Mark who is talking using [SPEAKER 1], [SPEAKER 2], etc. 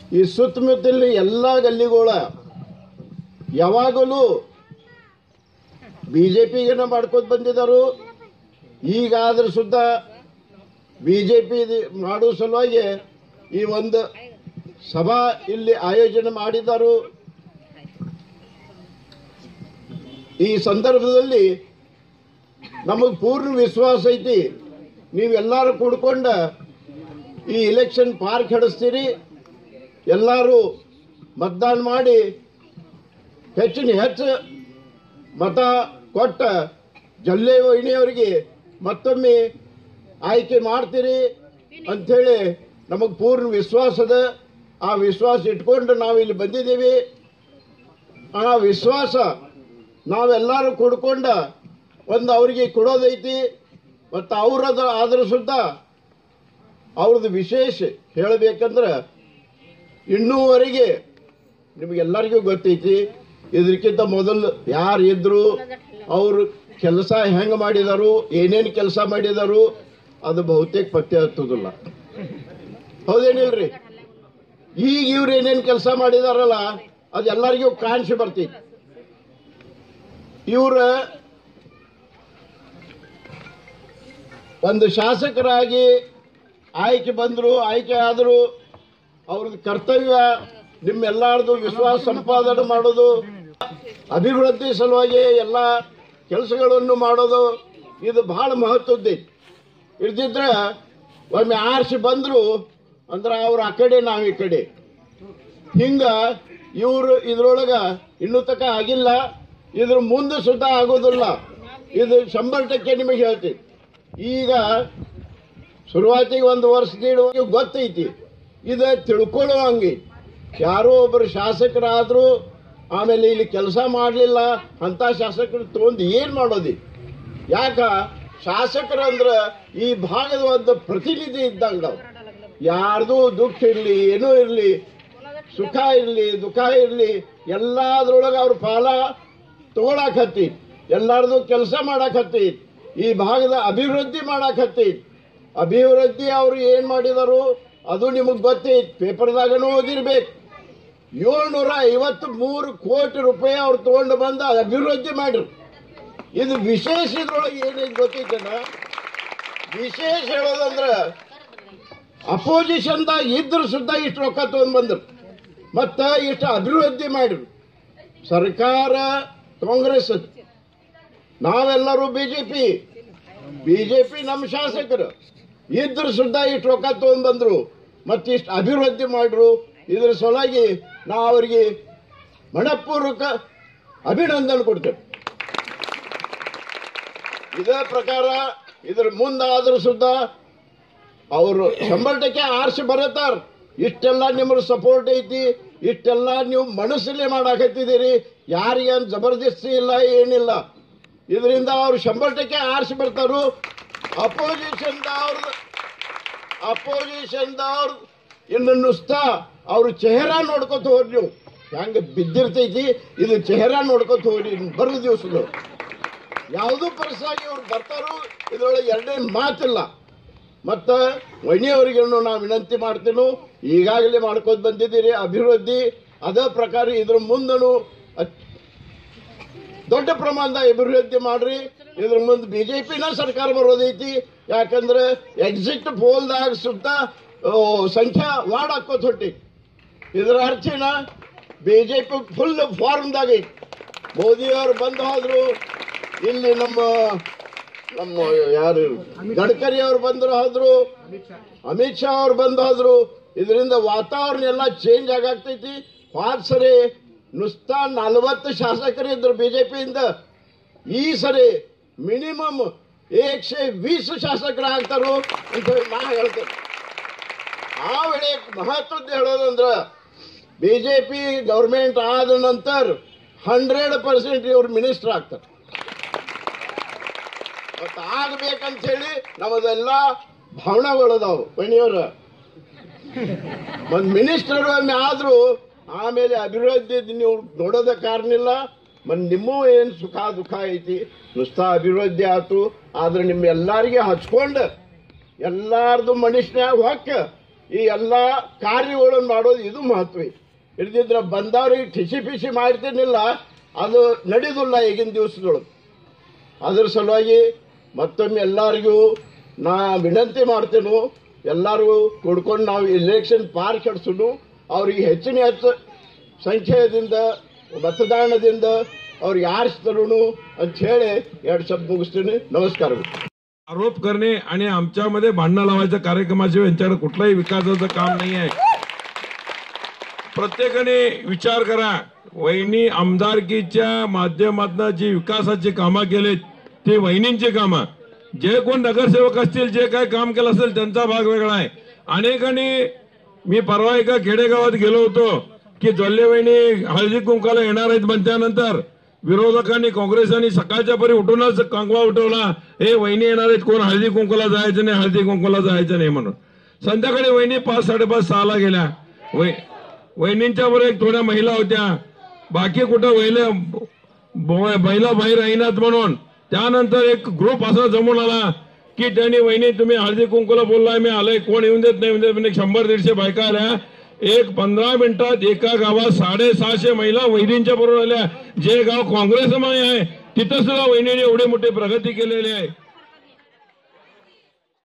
[SPEAKER 1] ಈ ಸುತ್ತಮುತ್ತಲ ಎಲ್ಲ ಗಲ್ಲಿಗಳ ಯಾವಾಗಲೂ ಬಿ ಜೆ ಪಿಗೇನ ಮಾಡ್ಕೊತ ಬಂದಿದ್ದಾರೆ ಈಗಾದ್ರೆ ಸುದ್ದ ಬಿ ಜೆ ಪಿ ಮಾಡೋ ಸಲುವಾಗಿ ಈ ಒಂದು ಸಭಾ ಇಲ್ಲಿ ಆಯೋಜನೆ ಮಾಡಿದರು ಈ ಸಂದರ್ಭದಲ್ಲಿ ನಮಗೆ ಪೂರ್ಣ ವಿಶ್ವಾಸ ಐತಿ ನೀವೆಲ್ಲರೂ ಕೂಡ್ಕೊಂಡ ಈ ಇಲೆಕ್ಷನ್ ಪಾರ್ಕ್ ಹಿಡಿಸ್ತೀರಿ ಎಲ್ಲರೂ ಮತದಾನ ಮಾಡಿ ಹೆಚ್ಚಿನ ಹೆಚ್ಚು ಮತ ಕೊಟ್ಟ ಜಲ್ಲೆ ವಹಿನಿಯವರಿಗೆ ಮತ್ತೊಮ್ಮೆ ಆಯ್ಕೆ ಮಾಡ್ತೀರಿ ಅಂಥೇಳಿ ನಮಗೆ ಪೂರ್ಣ ವಿಶ್ವಾಸ ಅದ ಆ ವಿಶ್ವಾಸ ಇಟ್ಕೊಂಡು ನಾವು ಇಲ್ಲಿ ಬಂದಿದ್ದೀವಿ ಆ ವಿಶ್ವಾಸ ನಾವೆಲ್ಲರೂ ಕುಡ್ಕೊಂಡ ಒಂದು ಅವರಿಗೆ ಕೊಡೋದೈತಿ ಮತ್ತು ಅವ್ರದ ಆದ್ರ ಸುದ್ದ ಅವ್ರದ್ದು ವಿಶೇಷ ಹೇಳಬೇಕಂದ್ರೆ ಇನ್ನೂವರೆಗೆ ನಿಮಗೆಲ್ಲರಿಗೂ ಗೊತ್ತೈತಿ ಇದಕ್ಕಿಂತ ಮೊದಲು ಯಾರು ಇದ್ರು ಅವರು ಕೆಲಸ ಹೆಂಗೆ ಮಾಡಿದರು ಏನೇನು ಕೆಲಸ ಮಾಡಿದರು ಅದು ಬಹುತೇಕ ಪತ್ತೆ ಹತ್ತುದಿಲ್ಲ ಹೌದೇನಿಲ್ರಿ ಈಗ ಇವ್ರು ಏನೇನು ಕೆಲಸ ಮಾಡಿದಾರಲ್ಲ ಅದು ಎಲ್ಲರಿಗೂ ಕಾಣಿಸಿ ಬರ್ತೈತಿ ಇವ್ರ ಒಂದು ಶಾಸಕರಾಗಿ ಆಯ್ಕೆ ಬಂದರು ಆಯ್ಕೆ ಆದರು ಅವ್ರದ್ದು ಕರ್ತವ್ಯ ನಿಮ್ಮೆಲ್ಲಾರ್ದು ವಿಶ್ವಾಸ ಸಂಪಾದನೆ ಮಾಡೋದು ಅಭಿವೃದ್ಧಿ ಸಲುವಾಗಿ ಎಲ್ಲ ಕೆಲಸಗಳನ್ನು ಮಾಡೋದು ಇದು ಬಹಳ ಮಹತ್ವದ್ದೈತಿ ಇರ್ದಿದ್ರೆ ಒಮ್ಮೆ ಆರಿಸಿ ಬಂದರು ಅಂದ್ರೆ ಅವ್ರು ಆ ಕಡೆ ನಾವು ಈ ಕಡೆ ಹಿಂಗ ಇವರು ಇದ್ರೊಳಗ ಇನ್ನೂ ತಕ ಆಗಿಲ್ಲ ಇದ್ರ ಮುಂದೆ ಸುತ ಆಗೋದಿಲ್ಲ ಇದು ಶಂಬರ್ ಟಕ್ಕೆ ನಿಮಗೆ ಹೇಳ್ತೀನಿ ಈಗ ಶುರುವಾತಿಗೆ ಒಂದು ವರ್ಷ ನೀಡುವಾಗ ಗೊತ್ತೈತಿ ಇದು ತಿಳ್ಕೊಳ್ಳೋ ಹಂಗೆ ಯಾರೋ ಒಬ್ಬರು ಶಾಸಕರಾದ್ರು ಆಮೇಲೆ ಇಲ್ಲಿ ಕೆಲಸ ಮಾಡಲಿಲ್ಲ ಅಂತ ಶಾಸಕರು ತಗೊಂಡು ಏನು ಮಾಡೋದಿ ಯಾಕ ಶಾಸಕರಂದ್ರ ಈ ಭಾಗದ ಒಂದು ಪ್ರತಿನಿಧಿ ಇದ್ದಂಗ ನಾವು ಯಾರ್ದು ದುಃಖ ಇರಲಿ ಏನೂ ಇರಲಿ ಸುಖ ಇರಲಿ ದುಃಖ ಇರಲಿ ಎಲ್ಲದ್ರೊಳಗೆ ಅವ್ರ ಪಾಲ ತಗೊಳಕತ್ತಿ ಎಲ್ಲಾರ್ದು ಕೆಲಸ ಮಾಡಾಕತ್ತಿ ಈ ಭಾಗದ ಅಭಿವೃದ್ಧಿ ಮಾಡಾಕತ್ತಿ ಅಭಿವೃದ್ಧಿ ಅವರು ಏನ್ ಮಾಡಿದರು ಅದು ನಿಮಗೆ ಗೊತ್ತೈತಿ ಪೇಪರ್ದಾಗನೂ ಓದಿರ್ಬೇಕು ಏಳ್ನೂರ ಐವತ್ತು ಮೂರು ಕೋಟಿ ರೂಪಾಯಿ ಅವ್ರು ತಗೊಂಡು ಬಂದ ಅಭಿವೃದ್ಧಿ ಮಾಡ್ರು ಇದು ವಿಶೇಷ ಇದ್ರೊಳಗೆ ಏನೈತಿ ಗೊತ್ತೈತೇನ ವಿಶೇಷ ಹೇಳೋದಂದ್ರ ಅಪೋಸಿಷನ್ದಾಗ ಇದ್ರ ಸುದ್ದ ಇಷ್ಟು ರೊಕ್ಕ ತಗೊಂಡ್ ಬಂದ್ರು ಮತ್ತ ಇಷ್ಟು ಅಭಿವೃದ್ಧಿ ಮಾಡಿರು ಸರ್ಕಾರ ಕಾಂಗ್ರೆಸ್ ನಾವೆಲ್ಲರೂ ಬಿಜೆಪಿ ಬಿಜೆಪಿ ನಮ್ಮ ಶಾಸಕರು ಇದ್ರ ಸುದ್ದ ಇಷ್ಟು ರೊಕ್ಕ ತಗೊಂಡ್ ಬಂದ್ರು ಮತ್ತಿಷ್ಟು ಅಭಿವೃದ್ಧಿ ಮಾಡ್ರು ಇದ್ರ ಸಲುವಾಗಿ ನಾವು ಅವರಿಗೆ ಮನಪೂರ್ವಕ ಅಭಿನಂದನೆ ಕೊಡ್ತೇವೆ ಇದೇ ಪ್ರಕಾರ ಇದ್ರ ಮುಂದಾದ್ರೂ ಸುದ್ದ ಅವರು ಸಂಬಳಕ್ಕೆ ಆರಿಸಿ ಬರತ್ತಾರ ಇಷ್ಟೆಲ್ಲ ನಿಮ್ರ ಸಪೋರ್ಟ್ ಐತಿ ಇಷ್ಟೆಲ್ಲ ನೀವು ಮನಸ್ಸಲ್ಲೇ ಮಾಡಾಕತ್ತಿದ್ದೀರಿ ಯಾರಿಗೇನು ಜಬರ್ದಸ್ತಿ ಇಲ್ಲ ಏನಿಲ್ಲ ಇದರಿಂದ ಅವ್ರು ಸಂಬಳಕ್ಕೆ ಆರಿಸಿ ಬರ್ತಾರು ಅಪೋಸಿಷನ್ದವ್ರದ್ದು ಅಪೋಸಿಷನ್ದವ್ರು ಇನ್ನು ನುಸ್ತಾ ಅವ್ರ ಚೆಹರಾ ನೋಡ್ಕೊತ ಹೋಗ್ರಿ ನೀವು ಹೆಂಗೆ ಬಿದ್ದಿರ್ತೈತಿ ಇದು ಚೆಹರಾ ನೋಡ್ಕೊತ ಹೋಗ್ರಿ ಇನ್ನು ಬರೋ ದಿವಸಗಳು ಯಾವುದೂ ಪರ್ಸಾಗಿ ಅವ್ರು ಬರ್ತಾರೋ ಇದರೊಳಗೆ ಎರಡೇ ಮಾತಿಲ್ಲ ಮತ್ತು ವೈನಿಯವರಿಗೂ ನಾವು ವಿನಂತಿ ಮಾಡ್ತೀನು ಈಗಾಗಲೇ ಮಾಡ್ಕೊಂಡು ಬಂದಿದ್ದೀರಿ ಅಭಿವೃದ್ಧಿ ಅದೇ ಪ್ರಕಾರ ಇದ್ರ ಮುಂದನು ಅತ್- ದೊಡ್ಡ ಪ್ರಮಾಣದ ಅಭಿವೃದ್ಧಿ ಮಾಡ್ರಿ ಇದ್ರ ಮುಂದೆ ಬಿ ಜೆ ಪಿನ ಸರ್ಕಾರ ಬರೋದೈತಿ ಯಾಕಂದ್ರೆ ಎಕ್ಸಿಟ್ ಪೋಲ್ದಾಗ ಸುತ್ತ ಆ, ಸಂಖ್ಯಾ ವಾರ್ಡ್ ಹಾಕೋತ್ ಹೊಟ್ಟಿ ಇದರ ಅರ್ಥೇನ ಬಿ ಜೆ ಪಿ ಫುಲ್ ಫಾರ್ಮ್ದಾಗ ಐತಿ ಮೋದಿಯವರು ಬಂದು ಹೋದ್ರು ಇಲ್ಲಿ ನಮ್ಮ ನಮ್ಮ ಯಾರು ಗಡ್ಕರಿ ಅವ್ರು ಬಂದ್ರು ಹೋದ್ರು ಅಮಿತ್ ಶಾ ಅವ್ರು ಬಂದು ಹೋದ್ರು ಇದರಿಂದ ವಾತಾವರಣ ಎಲ್ಲ ಚೇಂಜ್ ಆಗಾಗ್ತೈತಿ ಹೋದ್ ಸರಿ ನುಸ್ತಾ ನಲವತ್ತು ಶಾಸಕರು ಇದ್ರು ಬಿಜೆಪಿಯಿಂದ ಈ ಸರಿ ಮಿನಿಮಮ್ ಏಕ್ಶೆ ವೀಸ್ ಶಾಸಕರು ಆಗ್ತಾರೋ ಅಂತ ಹೇಳಿ ನಾ ಹೇಳ್ತೇನೆ ಆ ವೇಳೆ ಮಹತ್ವದ್ದು ಹೇಳೋದಂದ್ರ ಬಿಜೆಪಿ ಗೌರ್ಮೆಂಟ್ ಆದ ನಂತರ ಹಂಡ್ರೆಡ್ ಪರ್ಸೆಂಟ್ ಇವ್ರು ಮಿನಿಸ್ಟರ್ ಆಗ್ತಾರೆ ಮತ್ತ ಆಗ್ಬೇಕಂತ ಹೇಳಿ ನಮ್ಮದೆಲ್ಲ ಭಾವನೆಗಳದಾವು ಮಣಿಯವ್ರ ಒಂದ್ ಮಿನಿಸ್ಟರ್ ಒಮ್ಮೆ ಆದ್ರೂ ಆಮೇಲೆ ಅಭಿವೃದ್ಧಿ ನೀವು ನೋಡೋದ ಕಾರಣ ಇಲ್ಲ ಮತ್ ನಿಮ್ಮ ಏನ್ ಸುಖ ದುಃಖ ಐತಿ ನುಸ್ತಾ ಅಭಿವೃದ್ಧಿ ಆತು ಆದ್ರೆ ನಿಮ್ ಎಲ್ಲಾರಿಗೆ ಹಚ್ಕೊಂಡ ಎಲ್ಲಾರ್ದು ಮನುಷ್ಯನ್ಯಾಗ ಹೊಕ್ಕ ಈ ಎಲ್ಲ ಕಾರ್ಯಗಳನ್ನು ಮಾಡೋದು ಇದು ಮಹತ್ವ ಇಲ್ದಿದ್ರೆ ಬಂದವ್ರಿಗೆ ಠಿಸಿ ಪಿಸಿ ಮಾಡ್ತೀನಿಲ್ಲ ಅದು ನಡೆದಿಲ್ಲ ಈಗಿನ ದಿವಸದೊಳಗೆ ಅದ್ರ ಸಲುವಾಗಿ ಮತ್ತೊಮ್ಮೆ ಎಲ್ಲರಿಗೂ ನಾ ವಿನಂತಿ ಮಾಡ್ತೇನೆ ಎಲ್ಲರಿಗೂ ಕೊಡ್ಕೊಂಡು ನಾವು ಇಲೆಕ್ಷನ್ ಪಾರ್ ಕೆಡಿಸೋದು ಅವ್ರಿಗೆ ಹೆಚ್ಚಿನ ಹೆಚ್ಚು ಸಂಖ್ಯೆಯಿಂದ ಮತದಾನದಿಂದ ಅವ್ರಿಗೆ ಆರಿಸ್ತರು ಅಂತ ಹೇಳಿ ಎರಡು ಶಬ್ದ ಮುಗಿಸ್ತೀನಿ ನಮಸ್ಕಾರಗಳು
[SPEAKER 2] आरोप करणे आणि आमच्यामध्ये भांडणं लावायच्या कार्यक्रमाशिवाय यांच्याकडे कुठलाही विकासाचं काम नाही आहे प्रत्येकाने विचार करा वहिनी आमदारकीच्या माध्यमातून जी विकासाची कामं केलीत ती वहिनींची कामं जे कोण नगरसेवक असतील जे काय काम केलं असेल त्यांचा भाग वेगळा आहे अनेकांनी मी परवा एका खेडेगावात गेलो होतो की जोल्ले वहिनी हळदी कुंकाला येणार आहेत म्हणल्यानंतर विरोधकांनी काँग्रेसांनी सकाळच्या परी उठूनच कंगवा उठवला हे वहिनी येणार आहेत कोण हळदी कुंकूला जायचं नाही हळदी कुंकूला जायचं नाही म्हणून संध्याकाळी वहिनी पाच साडेपाच सहाला गेल्या वै वहिनींच्या बरोबर एक थोड्या महिला होत्या बाकी कुठं वहिले ब- महिला बाहेर राहीनात म्हणून त्यानंतर एक ग्रुप असा जमून आला की त्यांनी वहिनी तुम्ही हळदी कुंकूला बोललाय मी आलोय कोण येऊन देत नाही येऊन देत म्हणजे शंभर दीडशे बायका आल्या एक पंधरा मिनिटात एका गावात साडेसहाशे महिला वहिनींच्या बरोबर आल्या जे गाव काँग्रेसमय आहे तिथं सुद्धा वहिनीने एवढी मोठी प्रगती केलेली आहे